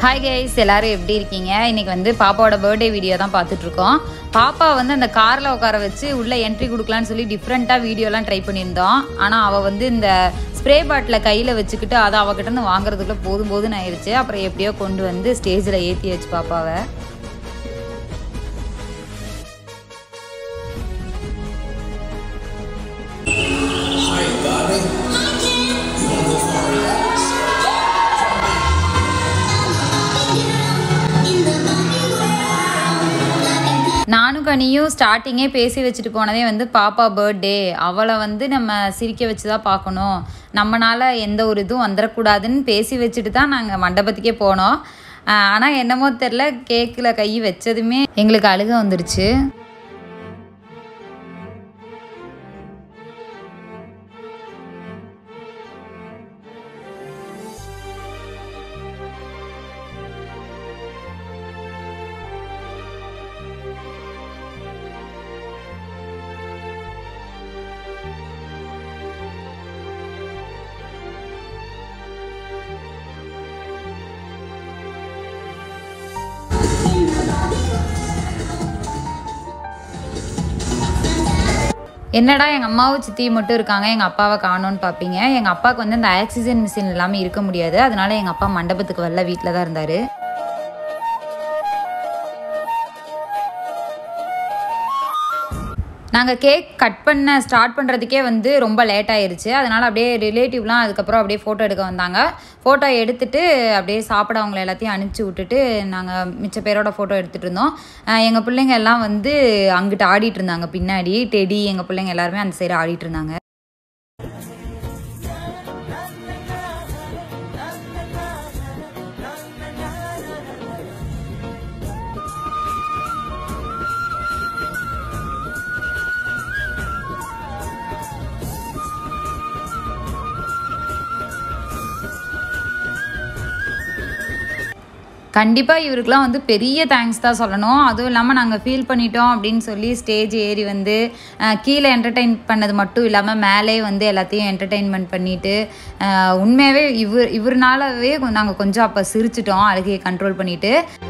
Hi guys எல்லாரும் எப்படி இருக்கீங்க இன்னைக்கு வந்து பாப்பாவோட பர்த்டே வீடியோ தான் பார்த்துட்டு இருக்கோம் பாப்பா வந்து அந்த காரில் உட்கார வச்சு உள்ள என்ட்ரி கொடுக்கலான்னு சொல்லி டிஃப்ரெண்ட்டாக வீடியோலாம் ட்ரை பண்ணியிருந்தோம் ஆனால் அவள் வந்து இந்த ஸ்ப்ரே பாட்டில் கையில் வச்சுக்கிட்டு அதை அவகிட்ட இருந்து வாங்குறதுக்குள்ள போதும் போதுன்னு ஆயிடுச்சு அப்புறம் எப்படியோ கொண்டு வந்து ஸ்டேஜில் ஏற்றி வச்சு பாப்பாவை நானும் கனியும் ஸ்டார்டிங்கே பேசி வச்சுட்டு போனதே வந்து பாப்பா பர்த்டே அவளை வந்து நம்ம சிரிக்க வச்சு தான் பார்க்கணும் நம்மனால எந்த ஒரு இதுவும் வந்துடக்கூடாதுன்னு பேசி வச்சுட்டு தான் நாங்கள் மண்டபத்துக்கே போனோம் ஆனால் என்னமோ தெரில கேக்கில் கை வச்சதுமே எங்களுக்கு அழுக வந்துருச்சு என்னடா எங்கள் அம்மாவும் சித்தியும் மட்டும் இருக்காங்க எங்கள் அப்பாவை காணோன்னு பார்ப்பீங்க எங்கள் அப்பாவுக்கு வந்து அந்த ஆக்சிஜன் மிஷின் இல்லாமல் இருக்க முடியாது அதனால எங்கள் அப்பா மண்டபத்துக்கு வரல வீட்டில் தான் இருந்தார் நாங்கள் கேக் கட் பண்ண ஸ்டார்ட் பண்ணுறதுக்கே வந்து ரொம்ப லேட் ஆயிருச்சு அதனால் அப்படியே ரிலேட்டிவ்லாம் அதுக்கப்புறம் அப்படியே ஃபோட்டோ எடுக்க வந்தாங்க ஃபோட்டோ எடுத்துட்டு அப்படியே சாப்பிட அவங்கள எல்லாத்தையும் அனுப்பிச்சி விட்டுட்டு நாங்கள் மிச்ச பேரோட ஃபோட்டோ எடுத்துகிட்டு இருந்தோம் எங்கள் பிள்ளைங்க எல்லாம் வந்து அங்கிட்டு ஆடிட்டு இருந்தாங்க பின்னாடி டெடி எங்கள் பிள்ளைங்க எல்லாருமே அந்த சைடு ஆடிட்டு இருந்தாங்க கண்டிப்பாக இவருக்கெலாம் வந்து பெரிய தேங்க்ஸ் தான் சொல்லணும் அதுவும் இல்லாமல் நாங்கள் ஃபீல் பண்ணிட்டோம் அப்படின்னு சொல்லி ஸ்டேஜ் ஏறி வந்து அஹ், கீழே என்டர்டெயின் பண்ணது மட்டும் இல்லாமல் மேலே வந்து எல்லாத்தையும் என்டர்டெயின்மெண்ட் பண்ணிட்டு அஹ், உண்மையாகவே இவர் இவர்னாலவே நாங்கள் கொஞ்சம் அப்போ சிரிச்சிட்டோம் அழுகையை கண்ட்ரோல் பண்ணிட்டு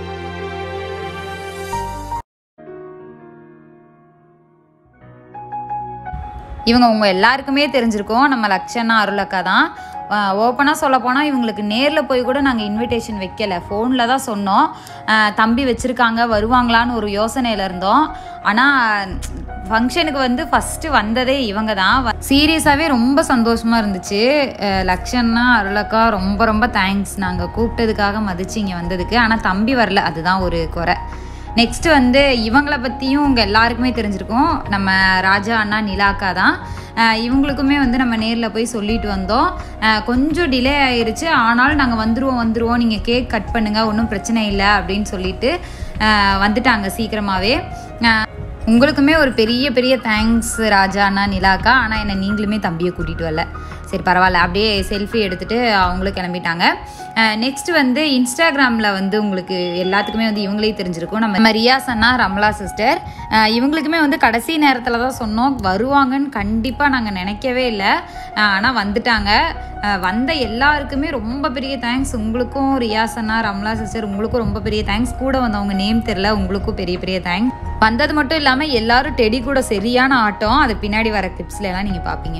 இவங்க உங்கள் எல்லாருக்குமே தெரிஞ்சிருக்கோம் நம்ம லக்ஷனா அருளக்கா தான் ஓப்பனாக சொல்ல போனால் இவங்களுக்கு நேரில் போய் கூட நாங்கள் இன்விடேஷன் வைக்கல ஃபோனில் தான் சொன்னோம் அஹ் தம்பி வச்சுருக்காங்க வருவாங்களான்னு ஒரு யோசனையில் இருந்தோம் ஆனால் ஃபங்க்ஷனுக்கு வந்து ஃபஸ்ட்டு வந்ததே இவங்க தான் சீரியஸாகவே ரொம்ப சந்தோஷமாக இருந்துச்சு அஹ் லக்ஷன்னா அருளக்கா ரொம்ப ரொம்ப தேங்க்ஸ் நாங்கள் கூப்பிட்டதுக்காக மதிச்சு இங்கே வந்ததுக்கு ஆனால் தம்பி வரல அதுதான் ஒரு குறை நெக்ஸ்ட் வந்து இவங்கள பற்றியும் உங்கள் எல்லாருக்குமே தெரிஞ்சிருக்கும் நம்ம ராஜா அண்ணா நிலாக்கா தான் அஹ் இவங்களுக்குமே வந்து நம்ம நேரில் போய் சொல்லிட்டு வந்தோம் அஹ் கொஞ்சம் டிலே ஆயிருச்சு ஆனாலும் நாங்கள் வந்துருவோம் வந்துருவோம் நீங்கள் கேக் கட் பண்ணுங்கள் ஒன்றும் பிரச்சனை இல்லை அப்படின்னு சொல்லிட்டு அஹ் வந்துட்டாங்க சீக்கிரமாகவே உங்களுக்குமே ஒரு பெரிய பெரிய தேங்க்ஸ் ராஜா அண்ணா நிலாக்கா ஆனால் என்னை நீங்களுமே தம்பியை கூட்டிகிட்டு வரல சரி பரவாயில்ல அப்படியே செல்ஃபி எடுத்துகிட்டு அவங்களும் கிளம்பிட்டாங்க நெக்ஸ்ட் வந்து இன்ஸ்டாகிராமில் வந்து உங்களுக்கு எல்லாத்துக்குமே வந்து இவங்களே தெரிஞ்சிருக்கும் நம்ம நம்ம ரியாஸ் அண்ணா ரம்லா சிஸ்டர் இவங்களுக்குமே வந்து கடைசி நேரத்தில் தான் சொன்னோம் வருவாங்கன்னு கண்டிப்பாக நாங்கள் நினைக்கவே இல்லை ஆனால் வந்துட்டாங்க அஹ் வந்த எல்லாருக்குமே ரொம்ப பெரிய தேங்க்ஸ் உங்களுக்கும் ரியாஸ் அண்ணா ரம்லா சிஸ்டர் உங்களுக்கும் ரொம்ப பெரிய தேங்க்ஸ் கூட வந்தவங்க நேம் தெரில உங்களுக்கும் பெரிய பெரிய தேங்க்ஸ் வந்தது மட்டும் இல்லாமல் எல்லாரும் டெடி கூட சரியான ஆட்டம் அது பின்னாடி வர கிளிப்ஸ்ல எல்லாம் நீங்கள் பார்ப்பீங்க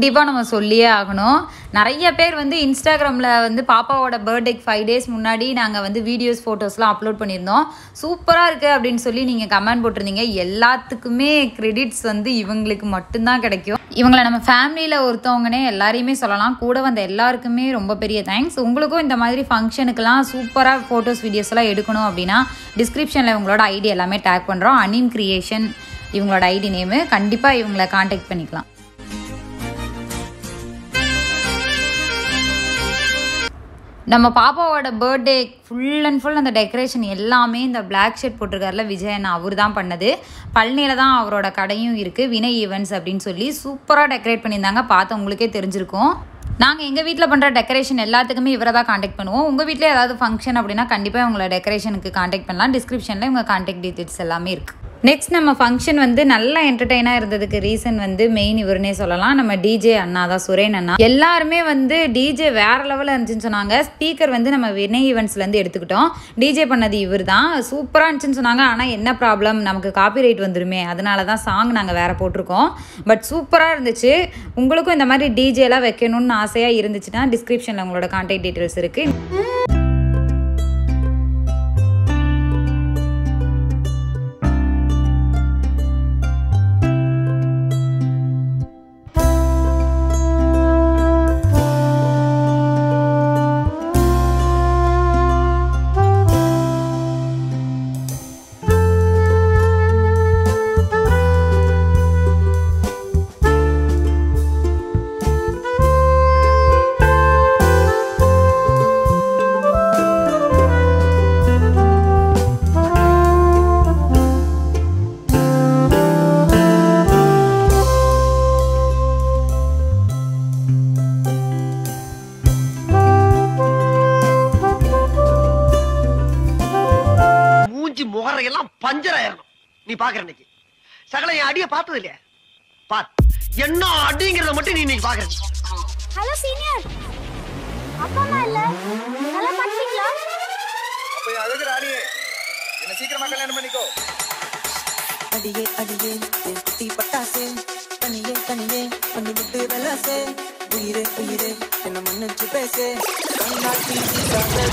கண்டிப்பாக நம்ம சொல்லியே ஆகணும் நிறைய பேர் வந்து இன்ஸ்டாகிராமில் வந்து பாப்பாவோட பர்த்டேக்கு ஃபைவ் டேஸ் முன்னாடி நாங்கள் வந்து வீடியோஸ் ஃபோட்டோஸ்லாம் அப்லோட் பண்ணியிருந்தோம் சூப்பராக இருக்குது அப்படின்னு சொல்லி நீங்கள் கமெண்ட் போட்டிருந்தீங்க எல்லாத்துக்குமே கிரெடிட்ஸ் வந்து இவங்களுக்கு மட்டும்தான் கிடைக்கும் இவங்களை நம்ம ஃபேமிலியில் ஒருத்தவங்கனே எல்லாரையுமே சொல்லலாம் கூட வந்த எல்லாருக்குமே ரொம்ப பெரிய தேங்க்ஸ் உங்களுக்கும் இந்த மாதிரி ஃபங்க்ஷனுக்கெல்லாம் சூப்பராக ஃபோட்டோஸ் வீடியோஸ் எல்லாம் எடுக்கணும் அப்படின்னா டிஸ்கிரிப்ஷனில் இவங்களோட ஐடி எல்லாமே டேக் பண்ணுறோம் அனிம் கிரியேஷன் இவங்களோட ஐடி நேமு கண்டிப்பாக இவங்களை காண்டாக்ட் பண்ணிக்கலாம் நம்ம பாப்பாவோட பர்த்டே ஃபுல் அண்ட் ஃபுல் அந்த டெக்கரேஷன் எல்லாமே இந்த பிளாக் ஷர்ட் போட்டிருக்காருல விஜயன் அவர் தான் பண்ணது பழனியில் தான் அவரோட கடையும் இருக்குது வினய் ஈவெண்ட்ஸ் அப்படின்னு சொல்லி சூப்பராக டெக்கரேட் பண்ணியிருந்தாங்க பார்த்து உங்களுக்கே தெரிஞ்சிருக்கும் நாங்கள் எங்கள் வீட்டில் பண்ணுற டெக்கரேஷன் எல்லாத்துக்குமே இவரை தான் காண்டாக்ட் பண்ணுவோம் உங்கள் வீட்டில் ஏதாவது ஃபங்க்ஷன் அப்படின்னா கண்டிப்பாக உங்களை டெக்கரேஷனுக்கு காண்டாக்ட் பண்ணலாம் டிஸ்கிரிப்ஷனில் உங்கள் காண்டாக்ட் டீட்டெயில்ஸ் எல்லாமே இருக்குது நெக்ஸ்ட் நம்ம ஃபங்க்ஷன் வந்து நல்லா என்டர்டெயினாக இருந்ததுக்கு ரீசன் வந்து மெயின் இவருனே சொல்லலாம் நம்ம டிஜே அண்ணா தான் சுரேன் அண்ணா எல்லாருமே வந்து டிஜே வேற லெவலில் இருந்துச்சுன்னு சொன்னாங்க ஸ்பீக்கர் வந்து நம்ம வினய் ஈவெண்ட்ஸ்லேருந்து எடுத்துக்கிட்டோம் டிஜே பண்ணது இவர் தான் சூப்பராக இருந்துச்சுன்னு சொன்னாங்க ஆனால் என்ன ப்ராப்ளம் நமக்கு காப்பிரைட் வந்துருமே அதனால தான் சாங் நாங்கள் வேற போட்டிருக்கோம் பட் சூப்பராக இருந்துச்சு உங்களுக்கும் இந்த மாதிரி டிஜேலாம் வைக்கணும்னு ஆசையாக இருந்துச்சுன்னா டிஸ்கிரிப்ஷனில் உங்களோட கான்டாக்ட் டீட்டெயில்ஸ் இருக்குது மூஞ்சி முகரையெல்லாம் பஞ்சர் ஆயிரணும் நீ பாக்குற இன்னைக்கு சகல என் அடிய பார்த்தது இல்லையா பார் என்ன அடிங்கிறத மட்டும் நீ இன்னைக்கு பாக்குற ஹலோ சீனியர் அப்பா அம்மா இல்ல நல்லா படிச்சீங்களா அப்ப அழகு ராணியே என்ன சீக்கிரமா கல்யாணம் பண்ணிக்கோ அடியே அடியே என் குட்டி பட்டாசே தனியே தனியே பண்ணி விட்டு வெலாசே உயிரே உயிரே என்ன மன்னிச்சு பேசே கண்ணாட்டி வீசாதே.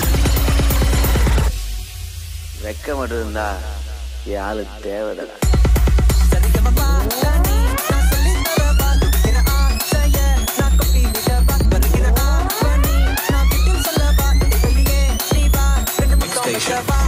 வெக்க மட்டும் இருந்தா என் ஆளு தேவைடா சரிகமபா, ராணி, நான் சொல்லித் தரவா? இருக்கிற ஆசைய நான் கொட்டி விடவா? வருகிற ஆவணி, நான் வீட்டில் சொல்லவா? வெளியே நீ வா, ரெண்டு முத்தம் வைக்கவா?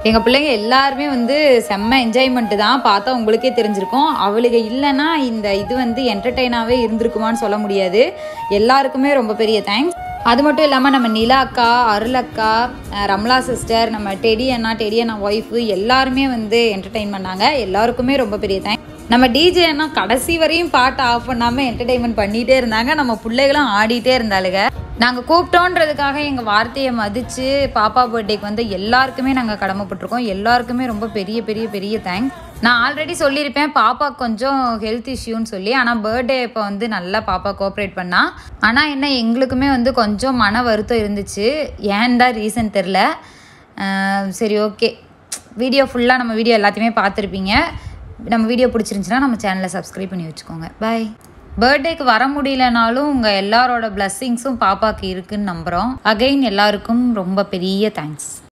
எங்கள் பிள்ளைங்க எல்லாருமே வந்து செம்ம என்ஜாய்மெண்ட்டு தான் பார்த்தா உங்களுக்கே தெரிஞ்சிருக்கும் அவளுக்கு இல்லைன்னா இந்த இது வந்து என்டர்டெயினாகவே இருந்திருக்குமான்னு சொல்ல முடியாது எல்லாருக்குமே ரொம்ப பெரிய தேங்க்ஸ் அது மட்டும் இல்லாமல் நம்ம நிலா அக்கா அருள் அக்கா அஹ் ரம்லா சிஸ்டர் நம்ம டெடி அண்ணா டெடி அண்ணா ஒய்ஃபு எல்லாருமே வந்து என்டர்டெயின் பண்ணாங்க எல்லாருக்குமே ரொம்ப பெரிய தேங்க்ஸ் நம்ம டிஜே அண்ணா கடைசி வரையும் பாட்டு ஆஃப் பண்ணாமல் என்டர்டெயின்மெண்ட் பண்ணிகிட்டே இருந்தாங்க நம்ம பிள்ளைகளும் ஆடிட்டே இருந்தாளுங்க நாங்கள் கூப்பிட்டோன்றதுக்காக எங்கள் வார்த்தையை மதித்து பாப்பா பர்த்டேக்கு வந்து எல்லாருக்குமே நாங்கள் கடமைப்பட்டிருக்கோம் எல்லாருக்குமே ரொம்ப பெரிய பெரிய பெரிய தேங்க்ஸ் நான் ஆல்ரெடி சொல்லியிருப்பேன் பாப்பா கொஞ்சம் ஹெல்த் இஷ்யூன்னு சொல்லி ஆனால் பர்த்டே இப்போ வந்து நல்லா பாப்பா கோஆப்ரேட் பண்ணா ஆனால் என்ன எங்களுக்குமே வந்து கொஞ்சம் மன வருத்தம் இருந்துச்சு ஏன் தான் ரீசன் தெரில சரி ஓகே வீடியோ ஃபுல்லாக நம்ம வீடியோ எல்லாத்தையுமே பார்த்துருப்பீங்க நம்ம வீடியோ பிடிச்சிருந்துச்சுன்னா நம்ம சேனலை சப்ஸ்கிரைப் பண்ணி வச்சுக்கோங்க பாய் பர்த்டேக்கு வர முடியலனாலும் உங்கள் எல்லாரோட பிளஸ்ஸிங்ஸும் பாப்பாக்கு இருக்குன்னு நம்புகிறோம் அகைன் எல்லாருக்கும் ரொம்ப பெரிய தேங்க்ஸ்